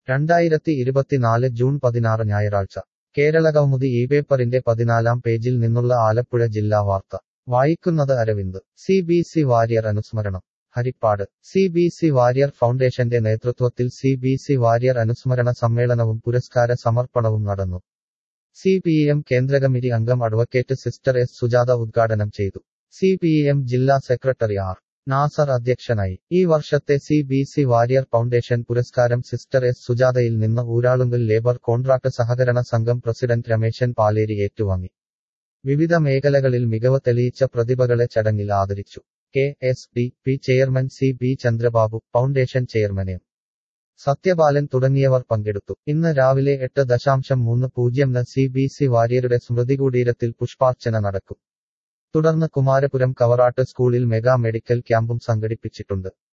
രണ്ടായിരത്തി ഇരുപത്തിനാല് ജൂൺ പതിനാറ് ഞായറാഴ്ച കേരളകൗമുദി ഈ പേപ്പറിന്റെ പതിനാലാം പേജിൽ നിന്നുള്ള ആലപ്പുഴ ജില്ലാ വാർത്ത വായിക്കുന്നത് Aravind C B C Warrier അനുസ്മരണം Harippad C B C Warrier ഫൗണ്ടേഷന്റെ നേതൃത്വത്തിൽ സി ബി സി വാര്യർ അനുസ്മരണ സമ്മേളനവും പുരസ്കാര സമർപ്പണവും നടന്നു സി പി എം കേന്ദ്രകമ്മിറ്റി അംഗം അഡ്വക്കേറ്റ് സിസ്റ്റർ എസ് സുജാത ഉദ്ഘാടനം ചെയ്തു സി പി എം ജില്ലാ സെക്രട്ടറി ആർ നാസർ അധ്യക്ഷനായി ഈ വർഷത്തെ C B C Warrier foundation പുരസ്കാരം സിസ്റ്റർ എസ് സുജാതയിൽ നിന്ന് ഊരാളുങ്കൽ ലേബർ കോൺട്രാക്ട് സഹകരണ സംഘം പ്രസിഡന്റ് രമേശൻ പാലേരി ഏറ്റുവാങ്ങി വിവിധ മേഖലകളിൽ മികവ് തെളിയിച്ച പ്രതിഭകളെ ചടങ്ങിൽ ആദരിച്ചു K S D P chairman C B Chandrababu foundation chairman M Sathyapalan തുടങ്ങിയവർ പങ്കെടുത്തു ഇന്ന് രാവിലെ എട്ട് ദശാംശം മൂന്ന് പൂജ്യം ന് സി ബി സി വാര്യരുടെ സ്മൃതികൂടീരത്തിൽ പുഷ്പാർച്ചന നടക്കും തുടർന്ന് കുമാരപുരം കവറാട്ട് സ്കൂളിൽ മെഗാ മെഡിക്കൽ ക്യാമ്പും സംഘടിപ്പിച്ചിട്ടുണ്ട്